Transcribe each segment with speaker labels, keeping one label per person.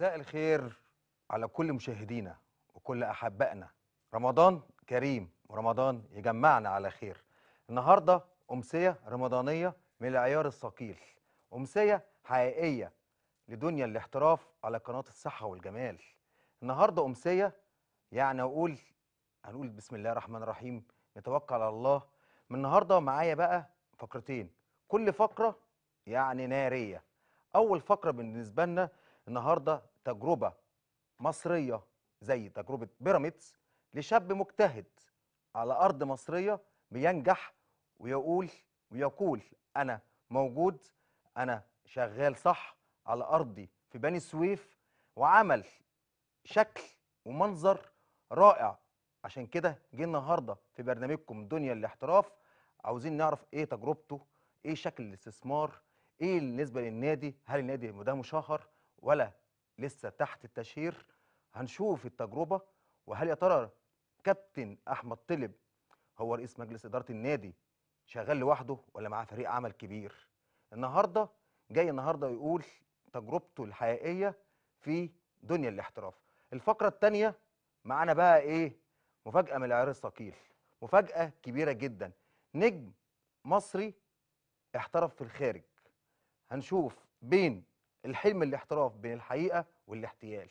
Speaker 1: مساء الخير على كل مشاهدينا وكل أحبائنا رمضان كريم ورمضان يجمعنا على خير النهاردة أمسية رمضانية من العيار الثقيل أمسية حقيقية لدنيا الاحتراف على قناة الصحة والجمال النهاردة أمسية يعني أقول هنقول بسم الله الرحمن الرحيم نتوكل على الله من النهاردة معايا بقى فقرتين كل فقرة يعني نارية أول فقرة بالنسبة لنا النهارده تجربة مصرية زي تجربة بيراميدز لشاب مجتهد على أرض مصرية بينجح ويقول ويقول أنا موجود أنا شغال صح على أرضي في بني سويف وعمل شكل ومنظر رائع عشان كده جه النهارده في برنامجكم دنيا الاحتراف عاوزين نعرف ايه تجربته ايه شكل الاستثمار ايه بالنسبه للنادي هل النادي ده مشهر ولا لسه تحت التشهير هنشوف التجربه وهل يا ترى كابتن احمد طلب هو رئيس مجلس اداره النادي شغال لوحده ولا معاه فريق عمل كبير النهارده جاي النهارده يقول تجربته الحقيقيه في دنيا الاحتراف الفقره الثانيه معانا بقى ايه مفاجاه من العيار الثقيل مفاجاه كبيره جدا نجم مصري احترف في الخارج هنشوف بين الحلم الاحتراف بين الحقيقه والاحتيال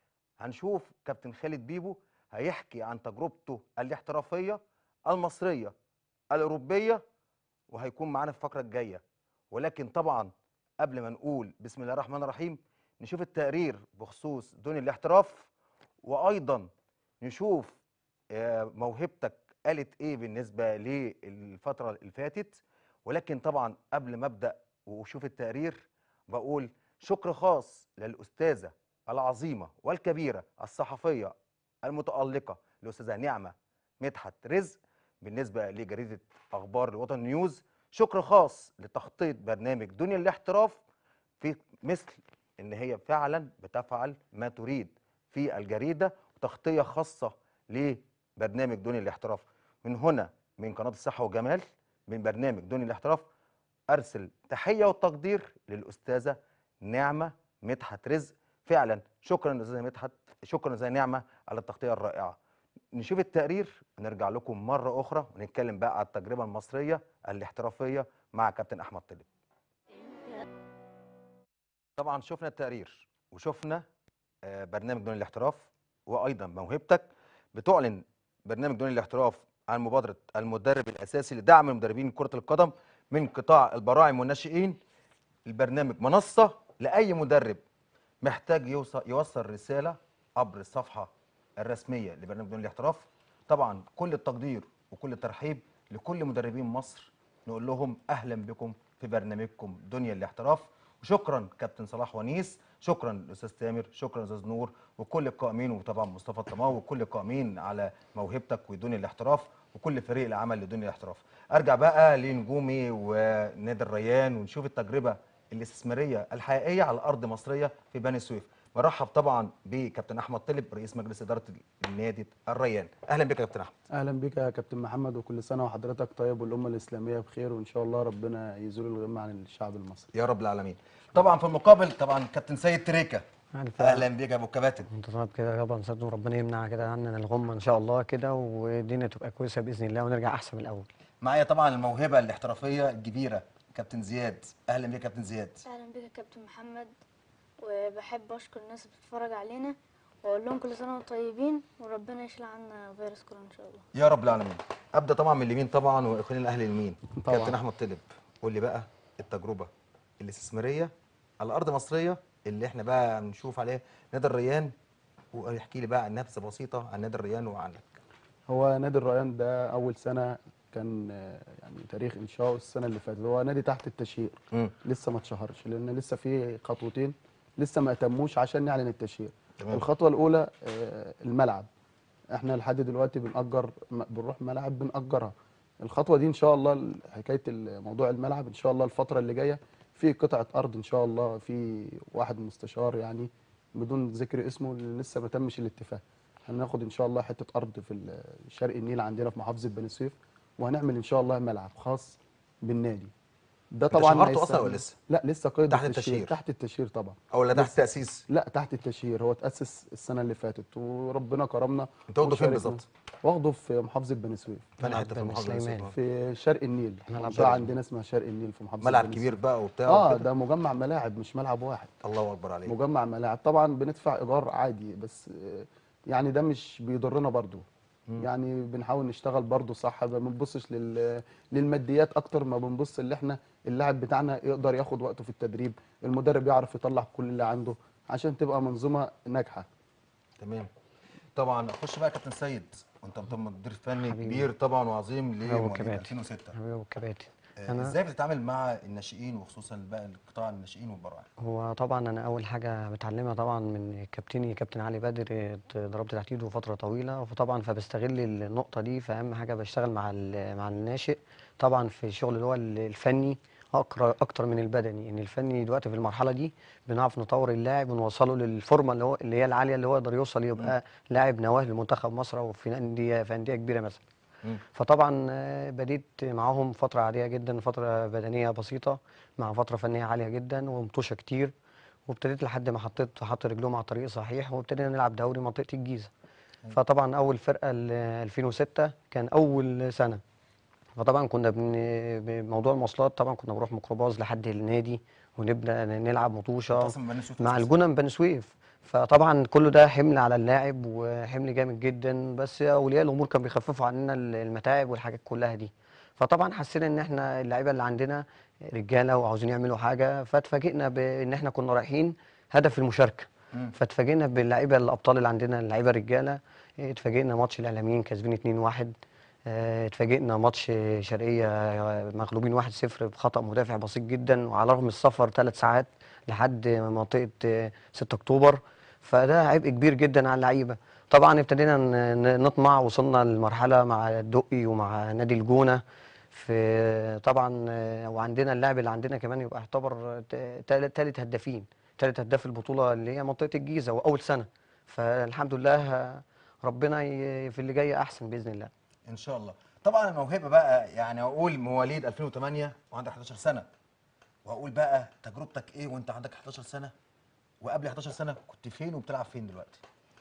Speaker 1: هنشوف كابتن خالد بيبو هيحكي عن تجربته الاحترافيه المصريه الاوروبيه وهيكون معانا في الفقره الجايه ولكن طبعا قبل ما نقول بسم الله الرحمن الرحيم نشوف التقرير بخصوص دون الاحتراف وايضا نشوف آه، موهبتك قالت ايه بالنسبه للفتره اللي فاتت ولكن طبعا قبل ما ابدا واشوف التقرير بقول شكر خاص للاستاذه العظيمه والكبيره الصحفيه المتالقه الاستاذه نعمه مدحت رزق بالنسبه لجريده اخبار الوطن نيوز شكر خاص لتخطيط برنامج دنيا الاحتراف في مثل ان هي فعلا بتفعل ما تريد في الجريده وتغطيه خاصه لبرنامج دنيا الاحتراف من هنا من قناه الصحه والجمال من برنامج دنيا الاحتراف ارسل تحيه وتقدير للاستاذه نعمه مدحت رزق فعلا شكرا استاذه مدحت شكرا استاذه نعمه على التغطيه الرائعه نشوف التقرير ونرجع لكم مره اخرى ونتكلم بقى على التجربه المصريه الاحترافيه مع كابتن احمد طلب طبعا شفنا التقرير وشفنا آه، برنامج دون الاحتراف وايضا موهبتك بتعلن برنامج دون الاحتراف عن مبادره المدرب الاساسي لدعم المدربين كره القدم من قطاع البراعم والناشئين البرنامج منصه لاي مدرب محتاج يوصل يوصل رساله عبر الصفحه الرسميه لبرنامج دون الاحتراف طبعا كل التقدير وكل الترحيب لكل مدربين مصر نقول لهم اهلا بكم في برنامجكم دنيا الاحتراف وشكرا كابتن صلاح ونيس شكرا الاستاذ تامر شكرا استاذ نور وكل القائمين وطبعا مصطفى الطماوي وكل القائمين على موهبتك ودنيا الاحتراف وكل فريق العمل لدنيا الاحتراف ارجع بقى لنجومي ونادي الريان ونشوف التجربه الاستثماريه الحقيقيه على ارض مصريه في بني سويف برحب طبعا بكابتن احمد طلب رئيس مجلس اداره النادي الريان اهلا بك يا كابتن احمد
Speaker 2: اهلا بك يا كابتن محمد وكل سنه وحضرتك طيب والامه الاسلاميه بخير وان شاء الله ربنا يزول الغم عن الشعب المصري
Speaker 1: يا رب العالمين طبعا في المقابل طبعا كابتن سيد تريكه
Speaker 3: يعني ف-
Speaker 1: اهلا بك يا ابو كباتن
Speaker 3: انت طيب كده يابا نصدق وربنا يمنع كده عننا الغمه ان شاء الله كده والدنيا تبقى كويسه باذن الله ونرجع احسن من الاول
Speaker 1: معايا طبعا الموهبه الاحترافيه الكبيره كابتن زياد اهلا بك يا كابتن زياد
Speaker 4: اهلا بك يا كابتن محمد وبحب اشكر الناس اللي بتتفرج علينا واقول لهم كل سنه وانتم طيبين وربنا يشيل عنا فيروس كورونا ان شاء الله
Speaker 1: يا رب العالمين ابدا طبعا من اليمين طبعا واخواني الاهل اليمين
Speaker 2: طبعاً.
Speaker 1: كابتن احمد طلب قول لي بقى التجربه الاستثماريه على ارض مصريه اللي احنا بقى بنشوف عليها نادي الريان واحكي لي بقى عن نبذه بسيطه عن نادي الريان وعنك
Speaker 2: هو نادي الريان ده اول سنه كان آه، يعني تاريخ انشاؤه السنه اللي فاتت هو نادي تحت التشهير
Speaker 1: امم
Speaker 2: لسه ما اتشهرش لان لسه في خطوتين لسه ما اتموش عشان نعلن التشهير
Speaker 1: تمام.
Speaker 2: الخطوه الاولى آه، الملعب احنا لحد دلوقتي بنأجر م- بنروح ملاعب بنأجرها الخطوه دي ان شاء الله ال- حكايه ال- موضوع الملعب ان شاء الله الفتره اللي جايه في قطعه ارض ان شاء الله في واحد مستشار يعني بدون ذكر اسمه اللي لسه ما تمش الاتفاق هناخد ان شاء الله حته ارض في ال- شرق النيل عندنا في محافظه بني سويف وهنعمل ان شاء الله ملعب خاص بالنادي ده
Speaker 1: أنت
Speaker 2: طبعا
Speaker 1: شهرته أصلاً
Speaker 2: هيساعد-
Speaker 1: ولا لسه؟
Speaker 2: لا لسه قيد
Speaker 1: تحت
Speaker 2: التشهير
Speaker 1: التشهير.
Speaker 2: تحت التشهير طبعا
Speaker 1: او لا تحت
Speaker 2: لسه.
Speaker 1: التاسيس
Speaker 2: لا تحت التشهير هو اتأسس السنة اللي فاتت وربنا كرمنا
Speaker 1: انت واخده فين
Speaker 2: وشاركنا.
Speaker 1: بالظبط؟
Speaker 2: واخده في محافظة بني سويف
Speaker 1: فين
Speaker 3: ملعب
Speaker 1: حته في
Speaker 3: بني
Speaker 1: محافظه
Speaker 3: سليمان.
Speaker 1: السلطان؟
Speaker 2: في شرق النيل
Speaker 3: ملعب
Speaker 2: منطقة
Speaker 3: شرق
Speaker 2: عندنا اسمها شرق النيل في محافظة
Speaker 1: ملعب
Speaker 2: بني
Speaker 1: كبير
Speaker 2: سويف.
Speaker 1: بقى وبتاع
Speaker 2: اه
Speaker 1: وكده؟
Speaker 2: ده مجمع ملاعب مش ملعب واحد
Speaker 1: الله اكبر عليك
Speaker 2: مجمع ملاعب طبعا بندفع ايجار عادي بس آه، يعني ده مش بيضرنا برضو يعني بنحاول نشتغل برضو صح ما بنبصش لل... للماديات اكتر ما بنبص اللي احنا اللاعب بتاعنا يقدر ياخد وقته في التدريب المدرب يعرف يطلع كل اللي عنده عشان تبقى منظومه ناجحه
Speaker 1: تمام طبعا خش بقى يا كابتن سيد وانت طبعا مدير فني
Speaker 3: حبيبي.
Speaker 1: كبير طبعا وعظيم
Speaker 3: هو
Speaker 1: لمواليد
Speaker 3: كباتن.
Speaker 1: 2006
Speaker 3: حبيبي والكباتن
Speaker 1: آه،
Speaker 3: انا
Speaker 1: ازاي بتتعامل مع الناشئين وخصوصا بقى القطاع الناشئين والبراعم
Speaker 3: هو طبعا انا اول حاجه متعلمها طبعا من كابتني كابتن علي بدر ات- ضربت تحت ايده فتره طويله فطبعا فبستغل النقطه دي فاهم حاجه بشتغل مع ال- مع الناشئ طبعا في الشغل اللي هو ال- الفني اكتر اكتر من البدني ان الفني دلوقتي في المرحله دي بنعرف نطور اللاعب ونوصله للفورمه اللي هو اللي هي العاليه اللي هو يقدر يوصل يبقى لاعب نواه لمنتخب مصر او في انديه في انديه كبيره مثلا
Speaker 1: مم.
Speaker 3: فطبعا آه، بديت معاهم فترة عادية جدا فترة بدنية بسيطة مع فترة فنية عالية جدا ومطوشة كتير وابتديت لحد ما حطيت حط رجلهم على الطريق صحيح وابتدينا نلعب دوري منطقة الجيزة فطبعا أول فرقة ال 2006 كان أول سنة فطبعا كنا بن... بموضوع المواصلات طبعا كنا بنروح ميكروباص لحد النادي ونبدأ نلعب مطوشة
Speaker 1: انت اصلا من بني سويف
Speaker 3: مع
Speaker 1: أساساً.
Speaker 3: الجونه من بني سويف فطبعا كل ده حمل على اللاعب وحمل جامد جدا بس اولياء الامور كانوا بيخففوا عننا ال- المتاعب والحاجات كلها دي فطبعا حسينا ان احنا اللعيبه اللي عندنا رجاله وعاوزين يعملوا حاجه فاتفاجئنا بان احنا كنا رايحين هدف المشاركه
Speaker 1: مم.
Speaker 3: فاتفاجئنا باللعيبه الابطال اللي عندنا اللعيبه الرجاله اتفاجئنا ماتش الاعلاميين كاسبين 2-1 اه، اتفاجئنا ماتش شرقيه اه، مغلوبين 1-0 بخطا مدافع بسيط جدا وعلى رغم السفر ثلاث ساعات لحد منطقه اه، 6 اكتوبر فده عبء كبير جدا على اللعيبه طبعا ابتدينا ن- ن- نطمع وصلنا لمرحله مع الدقي ومع نادي الجونه في طبعا اه، وعندنا اللاعب اللي عندنا كمان يبقى يعتبر ثالث هدافين ثالث هداف البطوله اللي هي منطقه الجيزه واول سنه فالحمد لله اه، ربنا ي- في اللي جاي احسن باذن الله
Speaker 1: ان شاء الله طبعا الموهبه بقى يعني اقول مواليد 2008 وعندك 11 سنه واقول بقى تجربتك ايه وانت عندك 11 سنه وقبل 11 سنه كنت فين وبتلعب فين دلوقتي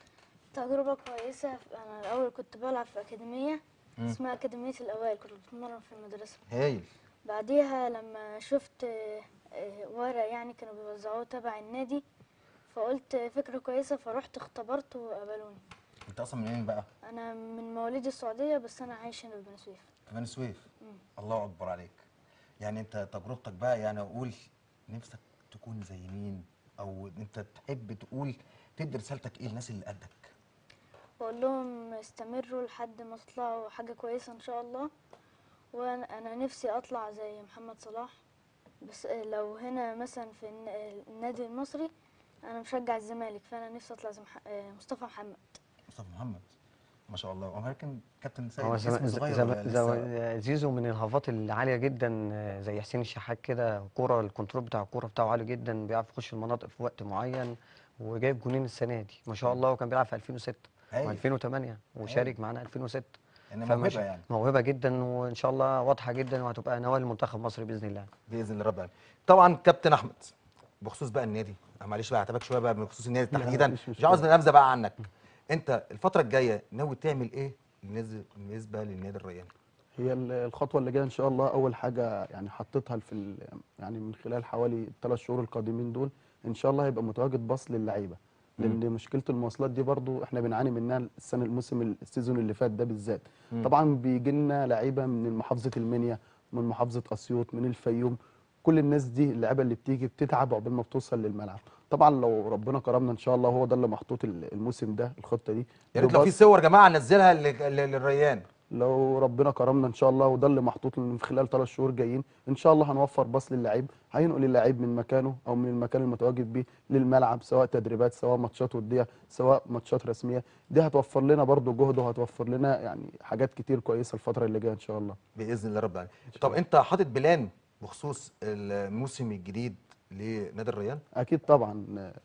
Speaker 4: تجربة كويسة أنا الأول كنت بلعب في أكاديمية اسمها أكاديمية الأوائل كنت بتمرن في المدرسة
Speaker 1: هايل
Speaker 4: بعديها لما شفت آه، آه، ورق يعني كانوا بيوزعوه تبع النادي فقلت فكرة كويسة فرحت اختبرت وقبلوني
Speaker 1: انت اصلا منين بقى
Speaker 4: أنا من مواليد السعودية بس أنا عايش هنا في بني سويف
Speaker 1: في بني سويف الله اكبر عليك يعني انت تجربتك بقى يعني اقول نفسك تكون زي مين او انت تحب تقول تدي رسالتك ايه للناس اللي قدك
Speaker 4: بقول لهم استمروا لحد ما تطلعوا حاجة كويسة إن شاء الله وأنا أنا نفسي أطلع زي محمد صلاح بس لو هنا مثلا في الن- النادي المصري أنا مشجع الزمالك فأنا نفسي أطلع زي مح- آه، مصطفى محمد
Speaker 1: مصطفى محمد ما شاء الله ولكن كابتن سيد
Speaker 3: هو
Speaker 1: اسمه
Speaker 3: زم...
Speaker 1: صغير
Speaker 3: زم...
Speaker 1: ولا
Speaker 3: زم...
Speaker 1: لسه
Speaker 3: زيزو من الهافات العاليه جدا آه، زي حسين الشحات كده كوره الكنترول بتاع الكوره بتاعه عالي جدا بيعرف يخش المناطق في وقت معين وجايب جونين السنه دي ما شاء الله وكان بيلعب في 2006
Speaker 1: هايل.
Speaker 3: و2008 وشارك معانا 2006
Speaker 1: يعني
Speaker 3: فمش-
Speaker 1: موهبه يعني
Speaker 3: موهبه جدا وان شاء الله واضحه جدا وهتبقى نواه لمنتخب مصر باذن الله
Speaker 1: باذن الله رب العالمين طبعا كابتن احمد بخصوص بقى النادي أنا معلش بقى هعتبرك شويه بقى بخصوص النادي
Speaker 2: لا،
Speaker 1: تحديدا
Speaker 2: مفيش
Speaker 1: مش
Speaker 2: مشكلة.
Speaker 1: عاوز نبذه بقى عنك انت الفتره الجايه ناوي تعمل ايه بالنسبه بالنسبه للنادي الرياني
Speaker 2: هي ال- الخطوه اللي جايه ان شاء الله اول حاجه يعني حطيتها في ال- يعني من خلال حوالي الثلاث شهور القادمين دول ان شاء الله هيبقى متواجد باص للعيبه لان مشكله المواصلات دي برضو احنا بنعاني منها السنه الموسم السيزون اللي فات ده بالذات طبعا بيجي لنا لعيبه من محافظه المنيا من محافظه اسيوط من الفيوم كل الناس دي اللعيبه اللي بتيجي بتتعب عقبال ما بتوصل للملعب طبعا لو ربنا كرمنا ان شاء الله هو ده اللي محطوط ال- الموسم ده الخطه دي
Speaker 1: يا ريت لو في
Speaker 2: بباص-
Speaker 1: صور يا جماعه ننزلها لل- لل- للريان
Speaker 2: لو ربنا كرمنا ان شاء الله وده اللي محطوط من خلال ثلاث شهور جايين ان شاء الله هنوفر باص للعيب هينقل اللعيب من مكانه او من المكان المتواجد بيه للملعب سواء تدريبات سواء ماتشات وديه سواء ماتشات رسميه دي هتوفر لنا برضو جهد وهتوفر لنا يعني حاجات كتير كويسه الفتره اللي جايه ان شاء الله
Speaker 1: باذن الله رب العالمين طب انت حاطط بلان بخصوص الموسم الجديد لنادي الريان
Speaker 2: اكيد طبعا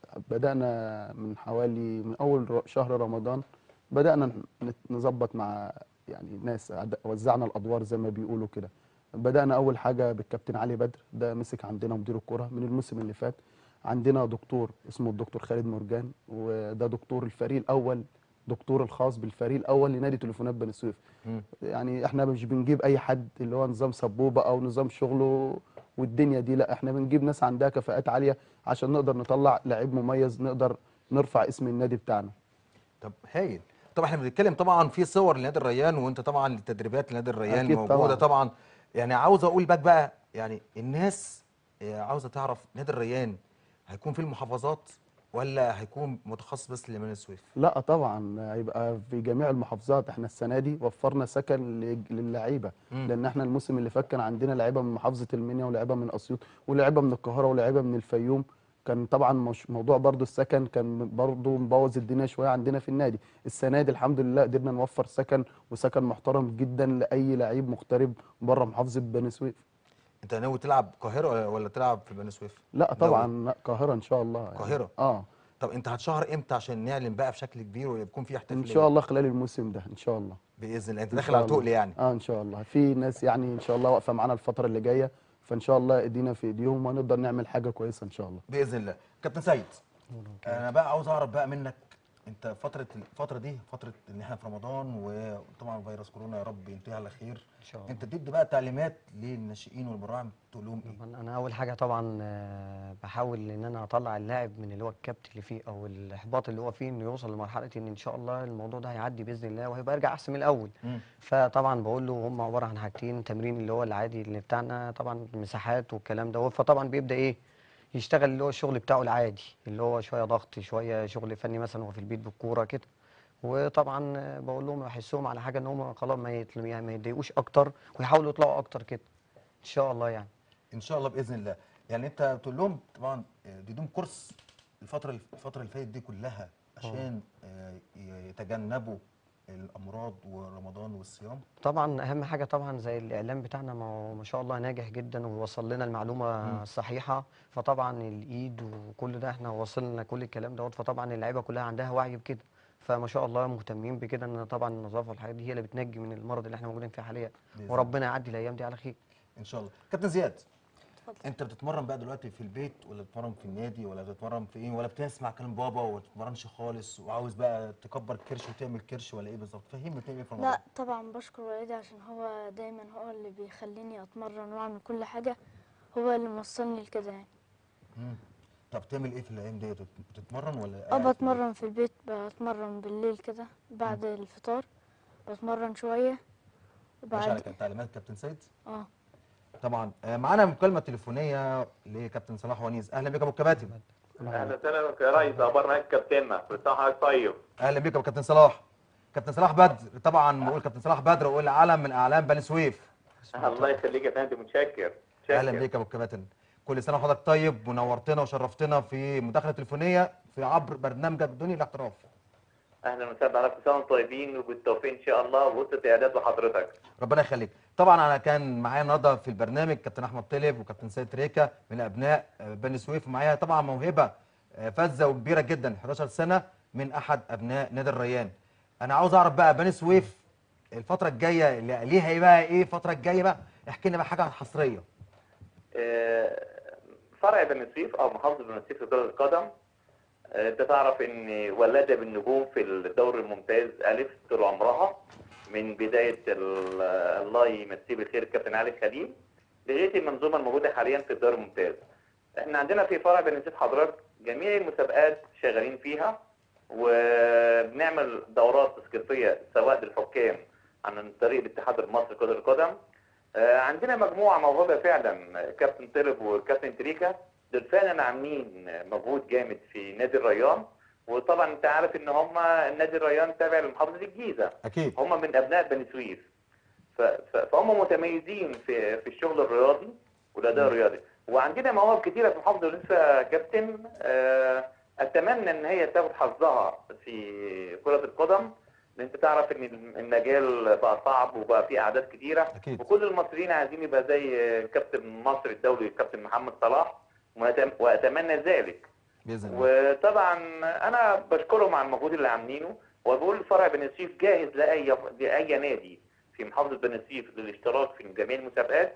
Speaker 2: بدانا من حوالي من اول ر- شهر رمضان بدانا نت- نظبط مع يعني ناس عد- وزعنا الادوار زي ما بيقولوا كده بدانا اول حاجه بالكابتن علي بدر ده مسك عندنا مدير الكره من الموسم اللي فات عندنا دكتور اسمه الدكتور خالد مرجان وده دكتور الفريق الاول دكتور الخاص بالفريق الاول لنادي تليفونات بني سويف
Speaker 1: مم.
Speaker 2: يعني احنا مش بنجيب اي حد اللي هو نظام سبوبه او نظام شغله والدنيا دي لا احنا بنجيب ناس عندها كفاءات عاليه عشان نقدر نطلع لعيب مميز نقدر نرفع اسم النادي بتاعنا
Speaker 1: طب هايل طبعا احنا بنتكلم طبعا في صور لنادي الريان وانت طبعا التدريبات لنادي الريان
Speaker 2: أكيد
Speaker 1: موجوده
Speaker 2: طبعاً.
Speaker 1: طبعا يعني عاوز اقول بقى بقى يعني الناس آه، عاوزه تعرف نادي الريان هيكون في المحافظات ولا هيكون متخصص بس لبني سويف
Speaker 2: لا طبعا هيبقى في جميع المحافظات احنا السنه دي وفرنا سكن لج- للعيبه
Speaker 1: مم.
Speaker 2: لان احنا الموسم اللي فات كان عندنا لعيبه من محافظه المنيا ولاعيبه من اسيوط ولاعيبه من القاهره ولاعيبه من الفيوم كان طبعا مش موضوع برضو السكن كان برضو مبوظ الدنيا شويه عندنا في النادي السنه دي الحمد لله قدرنا نوفر سكن وسكن محترم جدا لاي لعيب مغترب بره محافظه بني سويف
Speaker 1: انت ناوي تلعب قاهره ولا- ولا تلعب في بني سويف
Speaker 2: لا طبعا لا القاهره ان شاء الله يعني.
Speaker 1: القاهرة؟
Speaker 2: اه
Speaker 1: طب انت هتشهر امتى عشان نعلن بقى بشكل كبير ويكون في احتفاليه
Speaker 2: ان شاء الله خلال الموسم ده ان شاء الله
Speaker 1: باذن الله انت
Speaker 2: إن
Speaker 1: داخل
Speaker 2: شاء
Speaker 1: على
Speaker 2: الله.
Speaker 1: تقل يعني
Speaker 2: اه ان شاء الله في ناس يعني ان شاء الله واقفه معانا الفتره اللي جايه فان شاء الله ايدينا في ايديهم وهنقدر نعمل حاجه كويسه ان شاء الله
Speaker 1: باذن الله كابتن سيد انا بقى عاوز اعرف بقى منك انت فتره الفتره دي فتره ان احنا في رمضان وطبعا فيروس كورونا يا رب ينتهي على خير
Speaker 3: ان شاء الله
Speaker 1: انت تدي بقى تعليمات للناشئين والبراعم تقول لهم ايه
Speaker 3: طبعاً انا اول حاجه طبعا آه، بحاول ان انا اطلع اللاعب من اللي هو الكبت اللي فيه او الاحباط اللي هو فيه انه يوصل لمرحله ان ان شاء الله الموضوع ده هيعدي باذن الله وهيبقى يرجع احسن من الاول
Speaker 1: مم.
Speaker 3: فطبعا بقول له هم عباره عن حاجتين تمرين اللي هو العادي اللي بتاعنا طبعا مساحات والكلام ده فطبعا بيبدا ايه يشتغل اللي هو الشغل بتاعه العادي اللي هو شويه ضغط شويه شغل فني مثلا هو في البيت بالكوره كده وطبعا آه، بقول لهم احسهم على حاجه ان هم خلاص ما يت- يعني ما يتضايقوش اكتر ويحاولوا يطلعوا اكتر كده ان شاء الله يعني
Speaker 1: ان شاء الله باذن الله يعني انت بتقول لهم طبعا آه، تديهم كورس الفتره الفتره اللي فاتت دي كلها عشان آه، يتجنبوا الامراض ورمضان والصيام
Speaker 3: طبعا اهم حاجه طبعا زي الاعلام بتاعنا ما هو ما شاء الله ناجح جدا ووصل لنا المعلومه
Speaker 1: مم.
Speaker 3: الصحيحه فطبعا الايد وكل ده احنا وصلنا كل الكلام دوت فطبعا اللعيبه كلها عندها وعي بكده فما شاء الله مهتمين بكده ان طبعا النظافه والحاجات دي هي اللي بتنجي من المرض اللي احنا موجودين فيه حاليا
Speaker 1: بإذن
Speaker 3: وربنا يعدي الايام دي على خير
Speaker 1: ان شاء الله كابتن زياد
Speaker 4: اتفضل
Speaker 1: انت بتتمرن بقى دلوقتي في البيت ولا بتتمرن في النادي ولا بتتمرن في ايه ولا بتسمع كلام بابا ولا بتتمرنش خالص وعاوز بقى تكبر كرش وتعمل كرش ولا ايه بالظبط فهمني بتعمل ايه في رمضان
Speaker 4: لا طبعا بشكر والدي عشان هو دايما هو اللي بيخليني اتمرن واعمل كل حاجه هو اللي موصلني لكده يعني
Speaker 1: مم. طب تعمل ايه في الايام دي بتتمرن ولا
Speaker 4: اه
Speaker 1: قاعد في البيت؟
Speaker 4: بتمرن في البيت بتمرن بالليل كده بعد الفطار بتمرن شويه
Speaker 1: ماشي على
Speaker 4: وبعد
Speaker 1: كده تعليمات كابتن سيد
Speaker 4: اه
Speaker 1: طبعا آه، معانا مكالمه تليفونيه لكابتن صلاح ونيس اهلا بك يا ابو الكباتن
Speaker 5: اهلا وسهلا بك يا ريس اخبار معاك كابتننا كل سنه وحضرتك طيب
Speaker 1: اهلا بك يا كابتن صلاح كابتن صلاح بدر طبعا بقول كابتن صلاح بدر واقول علم من اعلام بني سويف
Speaker 5: الله يخليك يا فندم متشكر
Speaker 1: اهلا
Speaker 5: متشكر.
Speaker 1: بك يا ابو الكباتن كل سنه وحضرتك طيب ونورتنا وشرفتنا في مداخله تليفونيه في عبر برنامجك دنيا الاحتراف
Speaker 5: اهلا وسهلا على كل سنه وانتم طيبين وبالتوفيق ان شاء الله ووسط اعداد لحضرتك
Speaker 1: ربنا يخليك طبعا انا كان معايا النهارده في البرنامج كابتن احمد طلب وكابتن سيد تريكا من ابناء آه، بني سويف ومعايا طبعا موهبه آه، فذه وكبيره جدا 11 سنه من احد ابناء نادي الريان انا عاوز اعرف بقى بني سويف الفتره الجايه اللي ليها ايه بقى ايه الفتره الجايه بقى احكي لنا بقى حاجه حصريه
Speaker 5: آه، فرع بني سويف او محافظه بني سويف لكره القدم آه، انت تعرف ان ولاده بالنجوم في الدوري الممتاز الف طول عمرها من بدايه ال- الله يمسيه بالخير الكابتن علي خليل لغايه المنظومه الموجوده حاليا في الدوري الممتاز. احنا عندنا في فرع بني سويف حضرتك جميع المسابقات شغالين فيها وبنعمل دورات تثقيفيه سواء للحكام عن طريق الاتحاد المصري لكره القدم آه، عندنا مجموعه موهوبه فعلا آه، كابتن طلب وكابتن تريكا دول فعلا عاملين مجهود جامد في نادي الريان وطبعا انت عارف ان هم نادي الريان تابع لمحافظه الجيزه
Speaker 1: اكيد
Speaker 5: هم من ابناء بني سويف ف- ف- فهم متميزين في في الشغل الرياضي والاداء الرياضي وعندنا مواهب كتيره في محافظه لسه كابتن آه، اتمنى ان هي تاخد حظها في كره القدم لان انت تعرف ان المجال بقى صعب وبقى فيه اعداد كتيره
Speaker 1: اكيد
Speaker 5: وكل المصريين عايزين يبقى زي كابتن مصر الدولي الكابتن محمد صلاح وأتم- واتمنى ذلك
Speaker 1: باذن الله
Speaker 5: وطبعا انا بشكرهم على المجهود اللي عاملينه وبقول فرع بني سويف جاهز لاي لاي نادي في محافظه بني سويف للاشتراك في جميع المسابقات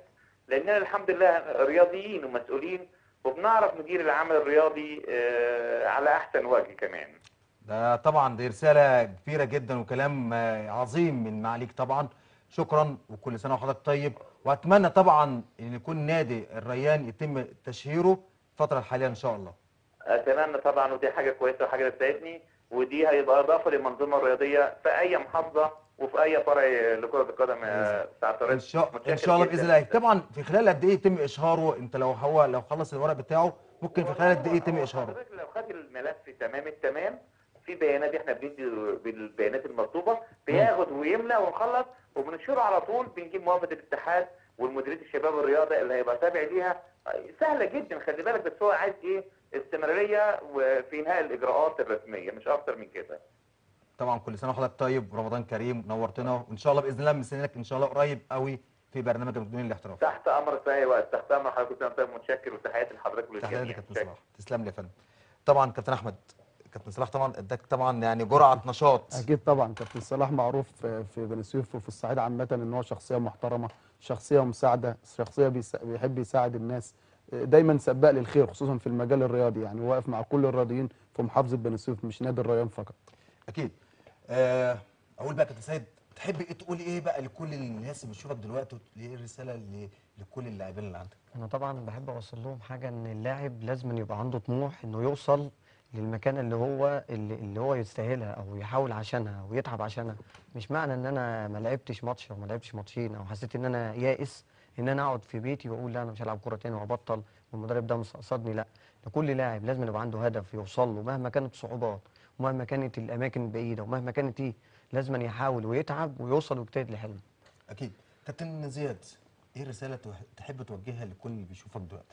Speaker 5: لاننا الحمد لله رياضيين ومسؤولين وبنعرف ندير العمل الرياضي آه، على احسن وجه كمان
Speaker 1: ده طبعا دي رسالة كبيرة جدا وكلام آه، عظيم من معاليك طبعا شكرا وكل سنة وحضرتك طيب واتمنى طبعا ان يكون نادي الريان يتم تشهيره الفترة الحالية ان شاء الله
Speaker 5: اتمنى طبعا ودي حاجه كويسه وحاجه تسعدني ودي هيبقى اضافه للمنظومه الرياضيه في اي محافظه وفي اي فرع لكره القدم آه، بتاع طريق
Speaker 1: ان شاء
Speaker 5: متشكر
Speaker 1: ان شاء الله
Speaker 5: جداً.
Speaker 1: باذن الله طبعا في خلال قد ايه يتم اشهاره انت لو هو لو خلص الورق بتاعه ممكن في خلال قد ايه يتم اشهاره
Speaker 5: حضرتك لو خد الملف تمام التمام في بيانات احنا بندي بالبيانات المطلوبه بياخد ويملى ونخلص وبننشره على طول بنجيب موافقه الاتحاد والمديريه الشباب الرياضه اللي هيبقى تابع ليها سهله جدا خلي بالك بس هو عايز ايه استمراريه وفي انهاء الاجراءات الرسميه مش اكتر من كده
Speaker 1: طبعا كل سنه وحضرتك طيب ورمضان كريم نورتنا وان شاء الله باذن الله مستنيينك ان شاء الله قريب قوي في برنامج المدنيين الاحتراف
Speaker 5: تحت امر في اي وقت تحت امر حضرتك كل سنه وأنت طيب متشكر وتحياتي لحضرتك
Speaker 1: تحياتي
Speaker 5: وللجميع
Speaker 1: كابتن
Speaker 5: متشكر.
Speaker 1: صلاح تسلم لي يا فندم طبعا كابتن احمد كابتن صلاح طبعا اداك طبعا يعني جرعه نشاط
Speaker 2: اكيد طبعا كابتن صلاح معروف في في بني سويف وفي الصعيد عامه ان هو شخصيه محترمه شخصيه مساعده شخصيه بيس- بيحب يساعد الناس دايما سباق للخير خصوصا في المجال الرياضي يعني واقف مع كل الرياضيين في محافظه بني سويف مش نادي الريان فقط
Speaker 1: اكيد آه، اقول بقى كابتن سيد تحب ايه تقول ايه بقى لكل الناس اللي بتشوفك دلوقتي ايه الرساله ل- لكل اللاعبين اللي عندك
Speaker 3: انا طبعا بحب اوصل لهم حاجه ان اللاعب لازم يبقى عنده طموح انه يوصل للمكان اللي هو اللي, اللي هو يستاهلها او يحاول عشانها ويتعب عشانها مش معنى ان انا ما لعبتش ماتش او ما لعبتش ماتشين او حسيت ان انا يائس ان انا اقعد في بيتي واقول لا انا مش هلعب كوره تاني وابطل والمدرب ده مستقصدني لا ده كل لاعب لازم يبقى عنده هدف يوصل له مهما كانت الصعوبات ومهما كانت الاماكن البعيده ومهما كانت ايه لازم يحاول ويتعب ويوصل ويجتهد لحلمه
Speaker 1: اكيد كابتن زياد ايه الرساله تح- تحب توجهها لكل اللي بيشوفك دلوقتي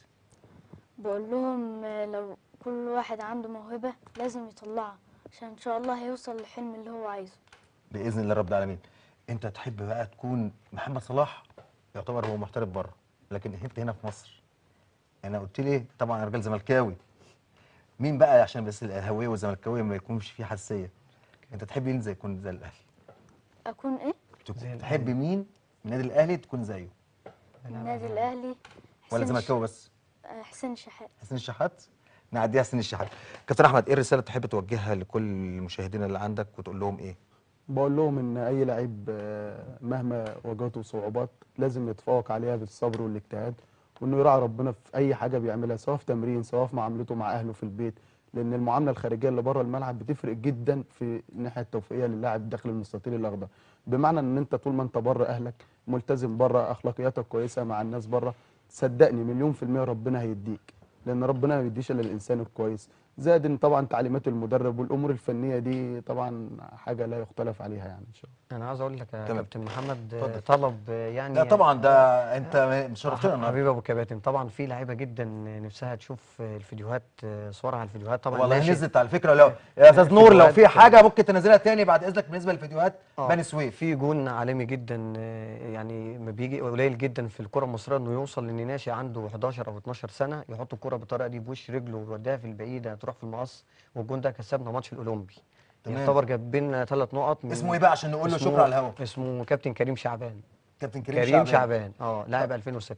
Speaker 4: بقول لهم آه، لو كل واحد عنده موهبة لازم يطلعها عشان ان شاء الله هيوصل للحلم اللي هو عايزه
Speaker 1: باذن الله رب العالمين انت تحب بقى تكون محمد صلاح يعتبر هو محترف بره لكن انت هنا في مصر انا قلت لي طبعا انا راجل زملكاوي مين بقى عشان بس الاهلاويه والزملكاويه ما يكونش في حساسيه انت تحب مين زي يكون زي الاهلي
Speaker 4: اكون ايه
Speaker 1: تك-
Speaker 3: زي
Speaker 1: تحب مين من النادي الاهلي تكون زيه
Speaker 4: النادي الاهلي
Speaker 1: ولا
Speaker 4: حسين الش-
Speaker 1: زملكاوي بس
Speaker 4: آه، حسين شحات
Speaker 1: حسين الشحات نعديها حسين الشحات كابتن احمد ايه الرساله تحب توجهها لكل المشاهدين اللي عندك وتقول لهم ايه
Speaker 2: بقول لهم ان اي لعيب آه، مهما واجهته صعوبات لازم يتفوق عليها بالصبر والاجتهاد وانه يراعي ربنا في اي حاجه بيعملها سواء في تمرين سواء في معاملته مع اهله في البيت لان المعامله الخارجيه اللي بره الملعب بتفرق جدا في الناحيه التوفيقيه للاعب داخل المستطيل الاخضر بمعنى ان انت طول ما انت بره اهلك ملتزم بره اخلاقياتك كويسه مع الناس بره صدقني مليون في الميه ربنا هيديك لان ربنا ما بيديش الا الانسان الكويس زائد ان طبعا تعليمات المدرب والامور الفنيه دي طبعا حاجه لا يختلف عليها يعني ان شاء الله
Speaker 3: انا عاوز اقول لك يا
Speaker 1: تمام.
Speaker 3: كابتن محمد آه،
Speaker 1: اتفضل.
Speaker 3: طلب آه، يعني
Speaker 1: لا طبعا ده انت شرفتنا النهارده
Speaker 3: حبيبي ابو كباتن طبعا في لعيبه جدا نفسها تشوف الفيديوهات آه، صورها على الفيديوهات طبعا
Speaker 1: والله
Speaker 3: ناشئ.
Speaker 1: نزلت على فكره لو يا استاذ نور لو في
Speaker 3: فيديوهات-
Speaker 1: حاجه ممكن تنزلها تاني بعد اذنك بالنسبه للفيديوهات
Speaker 3: آه،
Speaker 1: بني سويف
Speaker 3: في جون عالمي جدا آه، يعني ما بيجي قليل جدا في الكره المصريه انه يوصل لان ناشئ عنده 11 او 12 سنه يحط الكره بالطريقه دي بوش رجله ويوديها في البعيده تروح في المقص والجون ده كسبنا ماتش الاولمبي
Speaker 1: تمام.
Speaker 3: يعتبر جاب لنا ثلاث نقط من
Speaker 1: اسمه ايه بقى عشان نقول له
Speaker 3: اسمه-
Speaker 1: شكرا على الهوا
Speaker 3: اسمه كابتن كريم شعبان
Speaker 1: كابتن كريم,
Speaker 3: كريم شعبان اه لاعب 2006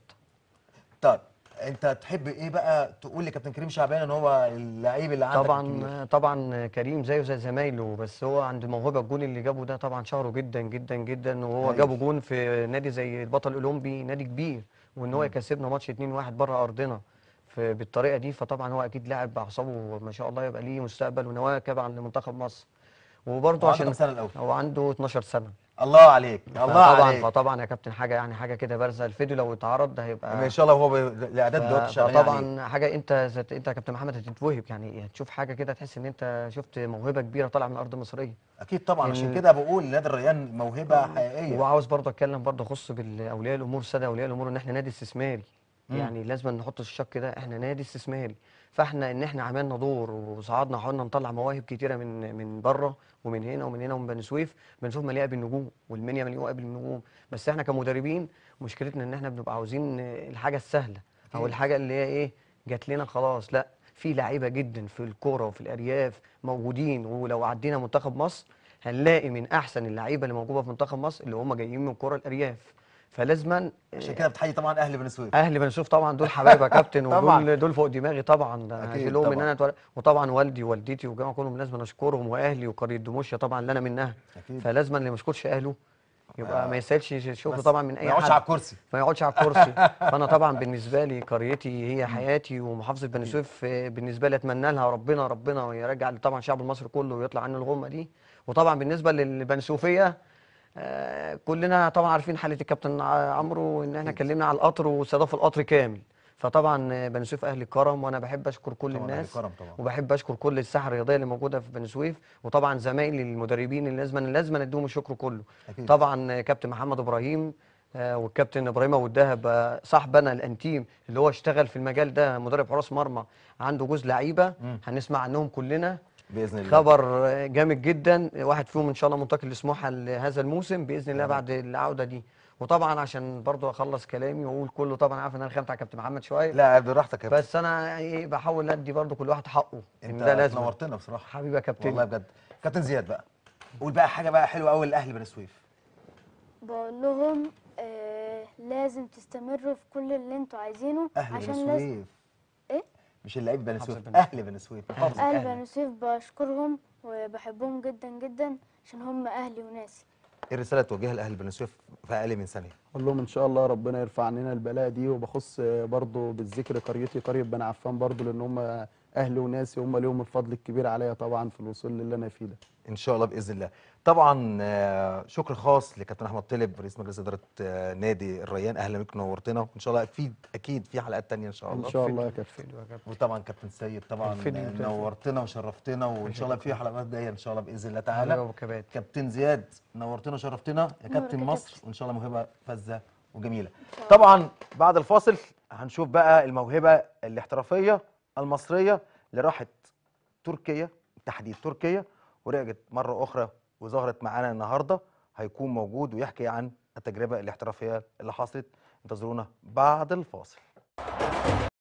Speaker 1: طيب انت تحب ايه بقى تقول لكابتن كريم شعبان ان هو اللعيب اللي عندك الكبير؟
Speaker 3: طبعا طبعا كريم زيه زي زمايله بس هو عنده موهبه الجون اللي جابه ده طبعا شهره جدا جدا جدا وهو
Speaker 1: هايل.
Speaker 3: جابه جون في نادي زي البطل الاولمبي نادي كبير وان هو يكسبنا ماتش 2-1 بره ارضنا في بالطريقه دي فطبعا هو اكيد لاعب باعصابه ما شاء الله يبقى ليه مستقبل ونواه طبعا لمنتخب مصر وبرضه
Speaker 1: هو عنده كام
Speaker 3: عشان
Speaker 1: سنه الاول
Speaker 3: هو عنده 12 سنه
Speaker 1: الله عليك الله
Speaker 3: فطبعا
Speaker 1: عليك
Speaker 3: فطبعا يا كابتن حاجه يعني حاجه كده بارزه الفيديو لو اتعرض ده هيبقى
Speaker 1: ان شاء الله وهو ب- الاعداد دلوقتي شغالين عليه
Speaker 3: طبعا حاجه انت ذات انت يا كابتن محمد هتتوهب يعني هتشوف حاجه كده تحس ان انت شفت موهبه كبيره طالعه من ارض مصريه
Speaker 1: اكيد طبعا عشان
Speaker 3: ال-
Speaker 1: كده بقول نادي الريان موهبه حقيقيه
Speaker 3: وعاوز برضه اتكلم برضه اخص بالاولياء الامور الساده اولياء الامور ان احنا نادي استثماري
Speaker 1: مم.
Speaker 3: يعني لازم نحط الشك كده احنا نادي استثماري فاحنا ان احنا عملنا دور وصعدنا وحاولنا نطلع مواهب كتيره من من بره ومن هنا ومن هنا ومن بني سويف بنشوف مليئه بالنجوم والمنيا مليئه بالنجوم بس احنا كمدربين مشكلتنا ان احنا بنبقى عاوزين الحاجه السهله او
Speaker 1: أكيد.
Speaker 3: الحاجه اللي هي ايه جات لنا خلاص لا في لعيبه جدا في الكوره وفي الارياف موجودين ولو عدينا منتخب مصر هنلاقي من احسن اللعيبه اللي موجوده في منتخب مصر اللي هم جايين من كوره الارياف فلازما
Speaker 1: عشان كده بتحيي طبعا اهل بني سويف
Speaker 3: اهل بني سويف طبعا دول حبايب يا كابتن
Speaker 1: طبعاً.
Speaker 3: ودول دول فوق دماغي طبعا ده
Speaker 1: أكيد
Speaker 3: هشيلهم ان
Speaker 1: طبعاً.
Speaker 3: انا اتولد وطبعا والدي ووالدتي والجماعه كلهم لازم اشكرهم واهلي وقريه دموشيا طبعا اللي انا منها
Speaker 1: أكيد.
Speaker 3: فلازم اللي ما يشكرش اهله يبقى
Speaker 1: آه.
Speaker 3: ما يستاهلش شكر
Speaker 1: بس
Speaker 3: طبعا من
Speaker 1: ما
Speaker 3: اي
Speaker 1: يقعدش
Speaker 3: حد
Speaker 1: على الكرسي
Speaker 3: ما يقعدش على الكرسي فانا طبعا بالنسبه لي قريتي هي حياتي ومحافظه بني سويف آه، بالنسبه لي اتمنى لها ربنا ربنا يرجع طبعا الشعب المصري كله ويطلع عنه الغمه دي وطبعا بالنسبه للبني سويفيه آه، كلنا طبعا عارفين حاله الكابتن ع- عمرو ان احنا اتكلمنا على القطر واستضاف القطر كامل فطبعا آه، بني سويف اهل الكرم وانا بحب اشكر كل
Speaker 1: طبعاً أهل
Speaker 3: الناس
Speaker 1: الكرم طبعاً.
Speaker 3: وبحب اشكر كل الساحه الرياضيه اللي موجوده في بني سويف وطبعا زمايلي المدربين اللي لازم لازم اديهم الشكر كله
Speaker 1: أكيد.
Speaker 3: طبعا آه، كابتن محمد ابراهيم آه، والكابتن ابراهيم ابو الدهب آه، صاحبنا الانتيم اللي هو اشتغل في المجال ده مدرب حراس مرمى عنده جوز لعيبه هنسمع عنهم كلنا
Speaker 1: باذن الله
Speaker 3: خبر آه، جامد جدا واحد فيهم ان شاء الله منتقل لسموحه هذا الموسم باذن الله بعد العوده دي وطبعا عشان برضو اخلص كلامي واقول كله طبعا عارف ان انا خدمت على كابتن محمد شويه
Speaker 1: لا براحتك يا
Speaker 3: بس انا ايه بحاول ادي برضو كل واحد حقه ان
Speaker 1: انت
Speaker 3: ده لازم
Speaker 1: نورتنا بصراحه
Speaker 3: حبيبي يا كابتن
Speaker 1: والله بجد كابتن زياد بقى قول بقى حاجه بقى حلوه قوي لاهل بني سويف
Speaker 4: بقول لهم آه لازم تستمروا في كل اللي انتوا عايزينه
Speaker 1: اهل
Speaker 4: عشان
Speaker 1: بني
Speaker 4: لازم
Speaker 1: سويف
Speaker 4: ايه
Speaker 1: مش اللعيب بني
Speaker 3: محافظة
Speaker 1: سويف
Speaker 3: بني
Speaker 1: اهل بني سويف محافظه
Speaker 4: اهل
Speaker 1: اهل
Speaker 4: بني سويف بشكرهم وبحبهم جدا جدا عشان هم اهلي وناسي
Speaker 1: ايه الرساله توجهها لاهل بني سويف في اقل من ثانيه
Speaker 2: اقول لهم ان شاء الله ربنا يرفع عننا البلاء دي وبخص برضو بالذكر قريتي قريه بني عفان برضو لان هم اهلي وناسي هم ليهم الفضل الكبير عليا طبعا في الوصول للي انا فيه ده
Speaker 1: ان شاء الله باذن الله طبعا آه، شكر خاص لكابتن احمد طلب رئيس مجلس اداره آه، نادي الريان اهلا بك نورتنا وان شاء الله اكيد اكيد في حلقات تانية ان شاء الله
Speaker 2: ان شاء الله يا كابتن
Speaker 3: فيديو يا كابتن
Speaker 1: وطبعا كابتن سيد طبعا
Speaker 3: الفيديو
Speaker 1: آه،
Speaker 3: بتاعك.
Speaker 1: نورتنا وشرفتنا وان شاء الله في حلقات جايه ان شاء الله باذن الله تعالى
Speaker 3: حبيبي أبو كباتن.
Speaker 1: كابتن زياد نورتنا وشرفتنا يا
Speaker 4: نورك
Speaker 1: كابتن
Speaker 4: يا
Speaker 1: مصر
Speaker 4: كابتن.
Speaker 1: وان شاء الله موهبه فذه وجميله طبعا بعد الفاصل هنشوف بقى الموهبه الاحترافيه المصريه اللي راحت تركيا تحديد تركيا ورجعت مره اخرى وظهرت معانا النهارده هيكون موجود ويحكي عن التجربه الاحترافيه اللي حصلت انتظرونا بعد الفاصل